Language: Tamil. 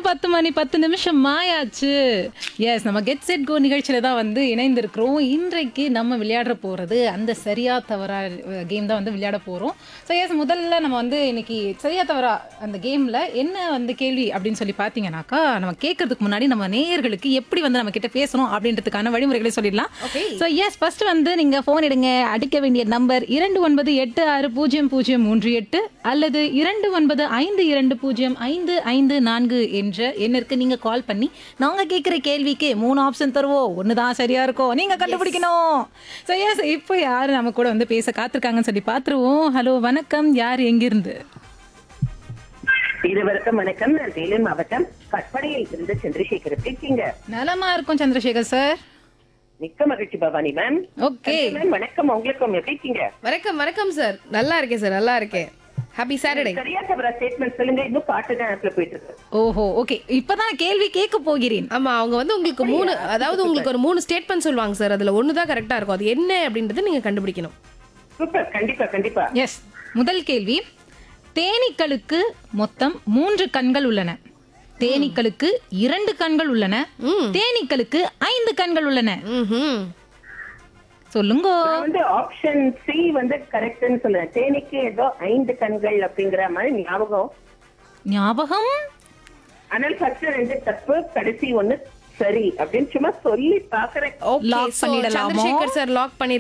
பத்து மணி பத்து நிமிஷம் மாயாச்சு எஸ் நம்ம கெட் செட் கோ நிகழ்ச்சியில தான் வந்து இணைந்திருக்கிறோம் இன்றைக்கு நம்ம விளையாட போறது அந்த சரியா தவறா கேம் தான் வந்து விளையாட போறோம் ஸோ எஸ் முதல்ல நம்ம வந்து இன்னைக்கு சரியா தவறா அந்த கேம்ல என்ன வந்து கேள்வி அப்படின்னு சொல்லி பார்த்தீங்கன்னாக்கா நம்ம கேட்கறதுக்கு முன்னாடி நம்ம நேயர்களுக்கு எப்படி வந்து நம்ம கிட்ட பேசணும் அப்படின்றதுக்கான வழிமுறைகளை சொல்லிடலாம் ஸோ எஸ் ஃபர்ஸ்ட் வந்து நீங்க ஃபோன் எடுங்க அடிக்க வேண்டிய நம்பர் இரண்டு ஒன்பது எட்டு ஆறு பூஜ்ஜியம் பூஜ்ஜியம் மூன்று எட்டு அல்லது இரண்டு ஒன்பது ஐந்து இரண்டு பூஜ்ஜியம் ஐந்து ஐந்து நான்கு என்ற எண்ணிற்கு நீங்க கால் பண்ணி நாங்க கேட்குற கேள்விக்கு மூணு ஆப்ஷன் தருவோம் ஒன்று தான் சரியா இருக்கும் நீங்க கண்டுபிடிக்கணும் ஸோ எஸ் இப்போ யார் நம்ம கூட வந்து பேச காத்திருக்காங்கன்னு சொல்லி பார்த்துருவோம் ஹலோ வணக்கம் யார் எங்கிருந்து இருவருக்கும் வணக்கம் நான் வேலூர் மாவட்டம் கட்படையில் இருந்து சந்திரசேகர் எப்படி இருக்கீங்க நலமா இருக்கும் சந்திரசேகர் சார் மிக்க மகிழ்ச்சி பவானி மேம் ஓகே மேம் வணக்கம் உங்களுக்கும் எப்படி இருக்கீங்க வணக்கம் வணக்கம் சார் நல்லா இருக்கேன் சார் நல்லா இருக்கேன் ஹாப்பி சாட்டர்டே சரியா தவிர ஸ்டேட்மெண்ட் சொல்லுங்க இன்னும் பாட்டு தான் ஆப்ல போயிட்டு இருக்கு ஓஹோ ஓகே இப்பதான் கேள்வி கேட்க போகிறேன் ஆமா அவங்க வந்து உங்களுக்கு மூணு அதாவது உங்களுக்கு ஒரு மூணு ஸ்டேட்மெண்ட் சொல்லுவாங்க சார் அதுல ஒன்று தான் கரெக்டா இருக்கும் அது என்ன அப்படின்றத நீங்க கண்டுபிடிக்கணும் சூப்பர் கண்டிப்பா கண்டிப்பா எஸ் முதல் கேள்வி தேனீக்களுக்கு மொத்தம் மூன்று கண்கள் உள்ளன தேனீக்களுக்கு இரண்டு கண்கள் உள்ளன தேனீக்களுக்கு ஐந்து கண்கள் உள்ளன ம்ஹும். சொல்லுங்க நான் வந்து ஆப்ஷன் சி வந்து கரெக்ட்னு சொல்லுவேன் தேனிக்கு ஏதோ ஐந்து கண்கள் அப்படிங்கிற மாதிரி ஞாபகம் ஞாபகம் ஆனால் ஃபர்ஸ்ட் ரெண்டு தப்பு கடைசி ஒண்ணு சரி அப்படின்னு சும்மா சொல்லி பாக்குறேன் Okay, Lock so பண்ணிடலாமோ? சந்திரசேகர் சார் லாக் பண்ணி